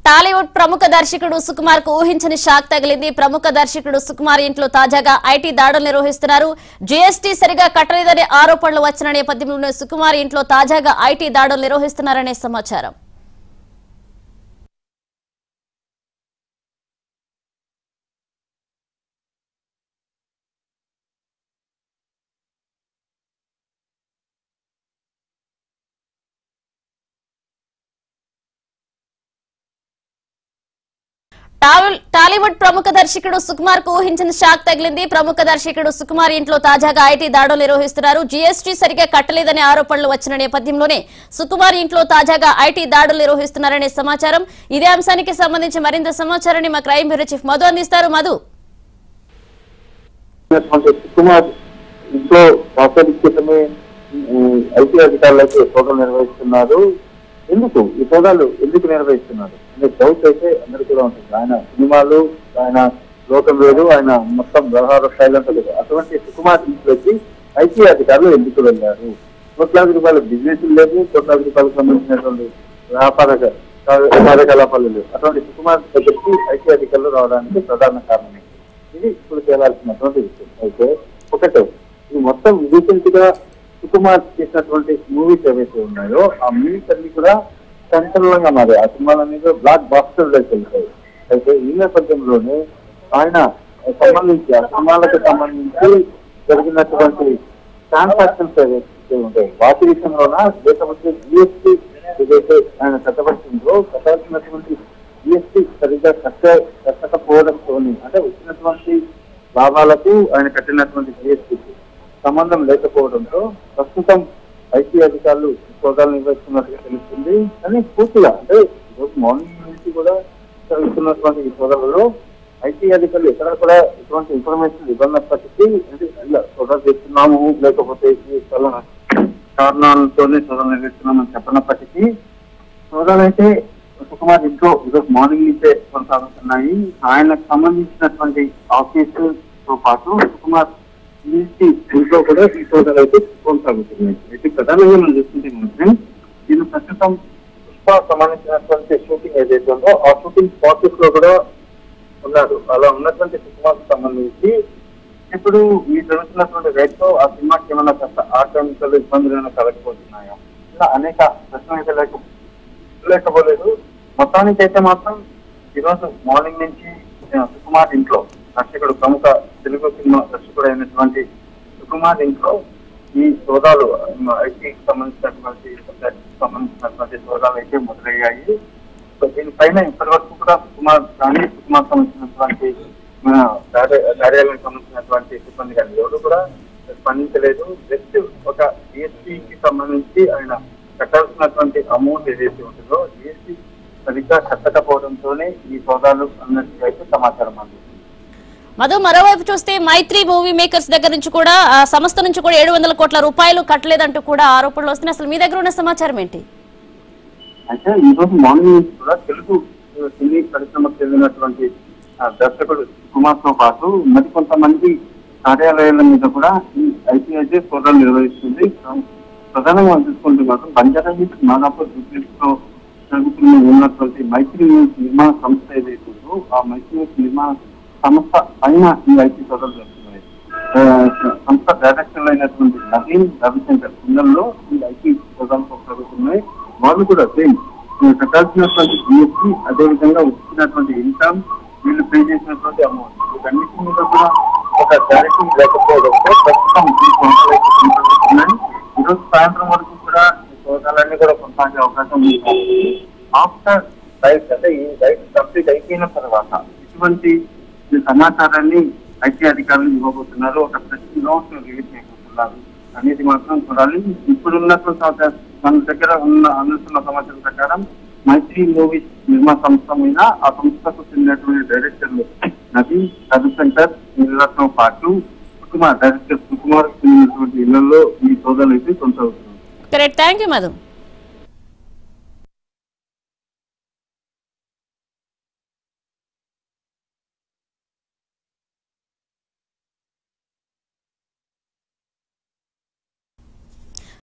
టాలీవుడ్ ప్రముఖ దర్శకుడు సుకుమార్ కు ఊహించని షాక్ తగిలింది ప్రముఖ దర్శకుడు సుకుమార్ ఇంట్లో తాజాగా ఐటీ దాడులు నిర్వహిస్తున్నారు జీఎస్టీ సరిగా కట్టలేదనే ఆరోపణలు వచ్చిన నేపథ్యంలోనే సుకుమార్ ఇంట్లో తాజాగా ఐటీ దాడులు నిర్వహిస్తున్నారనే సమాచారం టాలీవుడ్- టాలీవుడ్ ప్రముఖ దర్శకుడు సుకుమార్ కు ఊహించిన షాక్ తగిలింది ప్రముఖ దర్శకుడు సుకుమార్ ఇంట్లో తాజాగా ఐటీ దాడులు నిర్వహిస్తున్నారు జీఎస్టీ సరిగా కట్టలేదనే ఆరోపణలు వచ్చిన నేపథ్యంలోనే సుకుమార్ ఇంట్లో తాజాగా ఐటీ దాడులు నిర్వహిస్తున్నారనే సమాచారం ఇదే అంశానికి సంబంధించి మరింత సమాచారాన్ని మా క్రైమ్ బ్యూరో చీఫ్ మధు అందిస్తారు మధు ఉన్నటువంటి సుకుమార్ ఇంట్లో వాస్తవికతమే ఐటీ అధికారులకు సోదాలు నిర్వహిస్తున్నారు ఎందుకు ఈ సోదాలు ఎందుకు నిర్వహిస్తున్నారు అనే డౌట్ అయితే అందరికీ కూడా ఉంటుంది ఆయన సినిమాలు ఆయన లోకం వేరు ఆయన మొత్తం వ్యవహార శైలి అంతా లేదు అటువంటి సుకుమార్ ఇంట్లోకి ఐటీ అధికారులు ఎందుకు వెళ్ళారు కోట్లాది రూపాయల బిజినెస్ లేవు కోట్లాది రూపాయలకు సంబంధించినటువంటి వ్యాపార కార్యకలాపాలు లేవు అటువంటి సుకుమార్ దగ్గరికి ఐటీ అధికారులు రావడానికి ప్రధాన కారణం ఏంటి? ఇది ఇప్పుడు తేలాల్సినటువంటి విషయం అయితే ఒకటే ఈ మొత్తం రీసెంట్ గా సుకుమార్ చేసినటువంటి మూవీస్ ఏవైతే ఉన్నాయో ఆ మూవీస్ అన్ని కూడా సంచలనంగా మారాయి ఆ సినిమాలన్నీ కూడా బ్లాక్ బాస్టర్ లోకి వెళ్తాయి అయితే ఈ నేపథ్యంలోనే ఆయన సంబంధించి ఆ సినిమాలకు సంబంధించి జరిగినటువంటి ట్రాన్సాక్షన్స్ ఏవైతే ఉంటాయి వాటి విషయంలోన లేకపోతే జిఎస్టీ ఏదైతే ఆయన కట్టబడుతుందో కట్టాల్సినటువంటి జిఎస్టీ సరిగ్గా కట్ట కట్టకపోవడంతో అంటే వచ్చినటువంటి లాభాలకు ఆయన కట్టినటువంటి జిఎస్టీకి సంబంధం లేకపోవడంతో ప్రస్తుతం ఐటీ అధికారులు సోదాలు నిర్వహిస్తున్నట్టుగా తెలుస్తుంది కానీ పూర్తిగా అంటే ఈరోజు మార్నింగ్ నుంచి కూడా జరుగుతున్నటువంటి ఈ సోదాలలో ఐటీ అధికారులు ఎక్కడ కూడా ఎటువంటి ఇన్ఫర్మేషన్ ఇవ్వనప్పటికీ అంటే ఇలా సోదాలు చేస్తున్నాము లేకపోతే ఈ స్థలం కారణాలతోనే సోదాలు నిర్వహిస్తున్నామని చెప్పనప్పటికీ సోదాలు అయితే సుకుమార్ ఇంట్లో ఈరోజు మార్నింగ్ నుంచే కొనసాగుతున్నాయి ఆయనకు సంబంధించినటువంటి ఆఫీసుతో పాటు సుకుమార్ ఇంటి ఇంట్లో కూడా ఈ సోదాలు అయితే కొనసాగుతున్నాయి అయితే ప్రధానంగా మనం చూస్తుంటే మాత్రం దీని ప్రస్తుతం పుష్ప సంబంధించినటువంటి షూటింగ్ ఏదైతే ఉందో ఆ షూటింగ్ ప్రాసెస్ లో కూడా ఉన్నాడు అలా ఉన్నటువంటి సినిమాకు సంబంధించి ఇప్పుడు ఈ జరుగుతున్నటువంటి రేట్తో ఆ సినిమాకి ఏమైనా కాస్త ఆటంకాలు ఇబ్బందులు ఏమైనా కలగబోతున్నాయా ఇలా అనేక ప్రశ్నలు అయితే లేక లేకపోలేదు మొత్తానికి అయితే మాత్రం ఈరోజు మార్నింగ్ నుంచి ఆ, సుకుమార్ ఇంట్లో దర్శకుడు ప్రముఖ తెలుగు సినిమా దర్శకుడు అయినటువంటి సుకుమార్ ఇంట్లో ఈ సోదాలు ఐటీకి సంబంధించినటువంటి సబ్జెక్ట్కి సంబంధించినటువంటి సోదాలు అయితే మొదలయ్యాయి సో దీనిపైన ఇప్పటి వరకు కూడా సుకుమార్ కానీ సుకుమార్ సంబంధించినటువంటి మన కార్య- కార్యాలయానికి సంబంధించినటువంటి సిబ్బంది కానీ ఎవరు కూడా స్పందించలేదు జస్ట్ ఒక జిఎస్టీకి సంబంధించి ఆయన కట్టాల్సినటువంటి అమౌంట్ ఏదైతే ఉంటుందో జిఎస్టీ సరిగ్గా కట్టకపోవడంతోనే ఈ సోదాలు అన్నట్టు అయితే సమాచారం అందింది మధు మరోవైపు చూస్తే మైత్రి మూవీ మేకర్స్ దగ్గర నుంచి కూడా ఆ సంస్థ నుంచి కూడా ఏడు వందల కోట్ల రూపాయలు కట్టలేదంటూ కూడా ఆరోపణలు వస్తున్నాయి అసలు మీ దగ్గర ఉన్న సమాచారం ఏంటి అయితే ఈ రోజు మార్నింగ్ నుంచి కూడా తెలుగు ఆ, సినీ పరిశ్రమకు చెందినటువంటి ఆ, దర్శకుడు కుమార్ తో పాటు మరి కొంతమంది కార్యాలయాల మీద కూడా ఈ ఐటీఐజే సోదాలు నిర్వహిస్తుంది ప్రధానంగా మనం చూసుకుంటే మాత్రం బంజారా హిల్స్ మాదాపూర్ డిస్ట్రిక్ట్ లో జరుగుతున్న ఉన్నటువంటి మైత్రి న్యూస్ నిర్మాణ సంస్థ ఏదైతే ఉందో ఆ మైత్రి న్యూస్ నిర్మాణ సంస్థ పైన ఈ ఐటీ సోదాలు జరుగుతున్నాయి ఆ, సంస్థ డైరెక్టర్ అయినటువంటి నవీన్ రవిశంకర్ కుందంలో ఈ ఐటీ సోదాలు కొనసాగుతున్నాయి వాళ్ళు కూడా సేమ్ కట్టాల్సినటువంటి జిఎస్టీ అదేవిధంగా వచ్చినటువంటి ఇన్కమ్ వీళ్ళు పే చేసినటువంటి అమౌంట్ వీటన్నిటి మీద కూడా ఒక క్లారిటీ లేకపోవడంతో ప్రస్తుతం ఈ సోదాలు అయితే కొనసాగుతున్నాయి ఈరోజు సాయంత్రం వరకు కూడా ఈ సోదాలన్నీ కూడా కొనసాగే అవకాశం ఉంది కాబట్టి ఆఫ్టర్ రైట్ అంటే ఈ రైట్ కంప్లీట్ అయిపోయిన తర్వాత ఇటువంటి ఈ సమాచారాన్ని ఐటీ అధికారులు ఇవ్వబోతున్నారు ఒక ప్రెస్ నోట్ రిలీజ్ చేయబోతున్నారు అనేది మాత్రం చూడాలి ఇప్పుడు ఉన్నటువంటి సమాచారం మన దగ్గర ఉన్న అందుతున్న సమాచారం ప్రకారం మైత్రి మూవీస్ నిర్మాణ సంస్థ మీద ఆ సంస్థకు చెందినటువంటి డైరెక్టర్లు నవీ రవిశంకర్ వీళ్ళతో పాటు సుకుమార్ డైరెక్టర్ సుకుమార్ చెందినటువంటి ఇళ్లలో ఈ సోదాలు అయితే కొనసాగుతున్నాయి కరెక్ట్ థ్యాంక్ యూ మధు